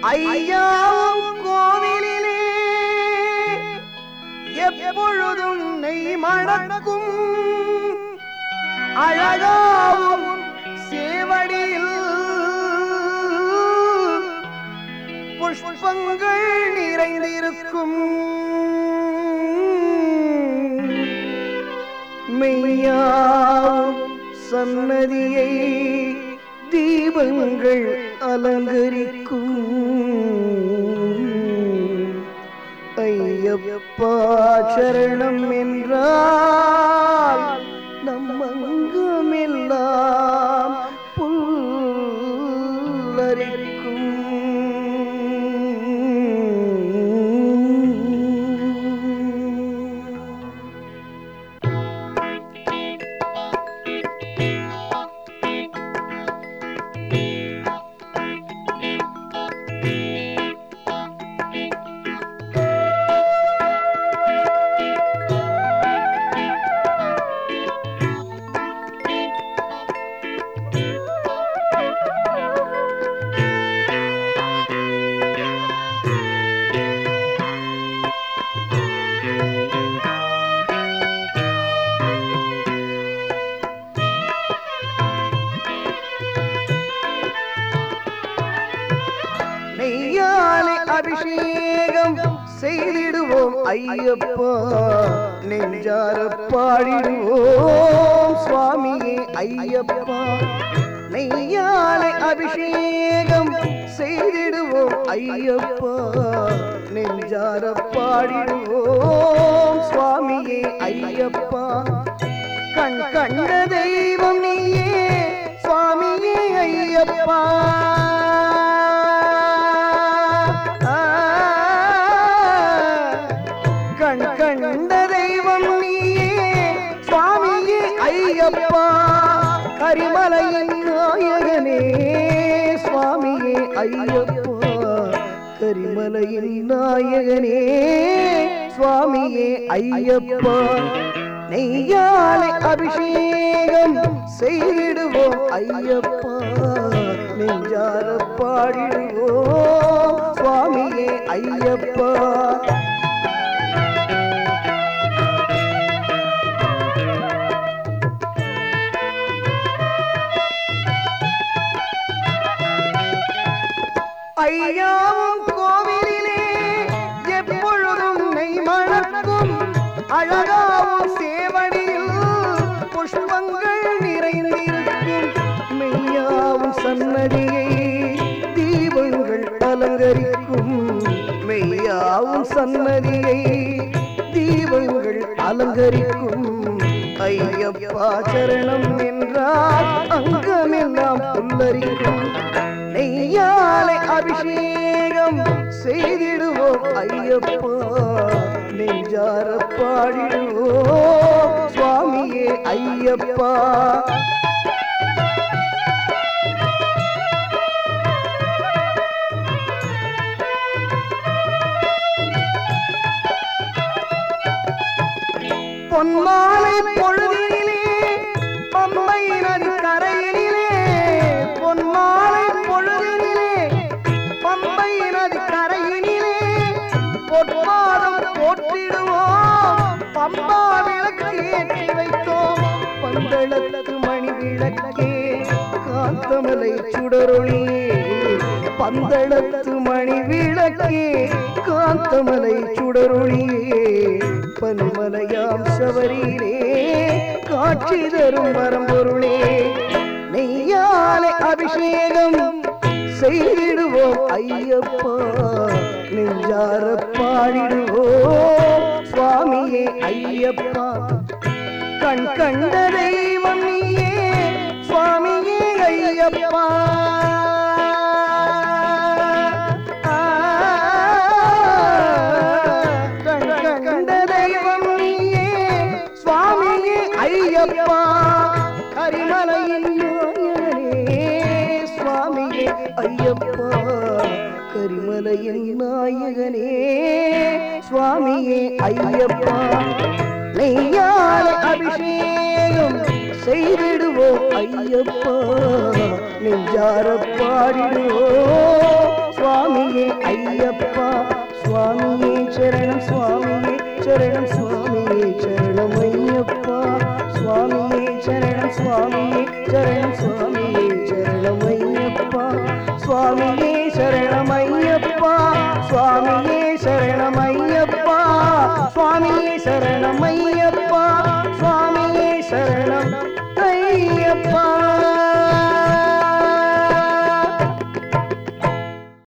ஐயாவும் கோவிலிலே எப்பொழுதும் நெய் மணக்கும் அழகாவும் சேவடியில் புஷ்பங்கள் நிறைந்திருக்கும் மெய்யாவும் சன்னதியை தீபங்கள் அலங்கரிக்கும் ஐயப்பா சரணம் என்றால் நம்மங்கமெல்லாம் புல்லரிக்கும் நெய்யாலை அபிஷேகம் செய்திடுவோம் ஐயப்பா நெஞ்சார பாடிடுவோம் சுவாமியே ஐயப்பா நெய்யாலை அபிஷேகம் செய்திடுவோம் ஐயப்பா நெஞ்சார பாடிடுவோம் சுவாமியே ஐயப்பா கண் கண்ட தெய்வம் நீயே சுவாமியே ஐயப்பா கண் கண்ட தெய்வம் நீயே சுவாமியே ஐயப்பா கரிமலையின் நாயகனே சுவாமியே ஐயப்பா கரிமலையின் நாயகனே சுவாமியே ஐயப்பா நெய்யாலை அபிஷேகம் செய்திடுவோம் ஐயப்பா நெஞ்சார பாடிடுவோம் சுவாமியே ஐயப்பா ஐயாவும் கோவிலிலே எப்பொழுதும் நெய் மணக்கும் அழகாவும் சேவடியில் புஷ்பங்கள் நிறைந்திருக்கும் மெய்யாவும் சன்னதியை தீபங்கள் அலங்கரிக்கும் மெய்யாவும் சன்னதியை தீபங்கள் அலங்கரிக்கும் ஐயப்பா சரணம் என்றால் அங்கமெல்லாம் புல்லரிக்கும் நெய்யாலை அபிஷேகம் செய்திடுவோம் ஐயப்பா நெஞ்சார பாடிடுவோம் சுவாமியே ஐயப்பா பொன்மாலை பொழுதினிலே பம்பை நதி கரையினிலே பொன்மாலை பொழுதினிலே பம்பை நதி கரையினிலே பொற்பாதம் போற்றிடுவோம் பம்பா விளக்கு ஏற்றி வைத்தோம் பந்தளத்து மணி விளக்கே காந்தமலை சுடரொளியே பந்தளத்து மணி விளக்கே காந்தமலை சுடரொளியே பன்மலையாம் சபரியிலே காட்சி தரும் வரம்பொருளே நெய்யாலை அபிஷேகம் செய்திடுவோம் ஐயப்பா நெஞ்சார பாடிடுவோம் சுவாமியே ஐயப்பா கண் கண்ட தெய்வம் நீயே சுவாமியே ஐயப்பா கண் கண்ட தெய்வம் நீயே சுவாமியே ஐயப்பா கரிமலையின் நாயகனே சுவாமியே ஐயப்பா கரிமலையின் நாயகனே சுவாமியே ஐயப்பா நெய்யால அபிஷேகம் செய்திடுவோம் ஐயப்பா நெஞ்சார பாடிடுவோம் சுவாமியே ஐயப்பா சுவாமியே சரணம் சுவாமியே சரணம் சுவாமியே சரணம் ஐயப்பா சுவாமியே சரணம் சுவாமியே சரணம் சுவாமியே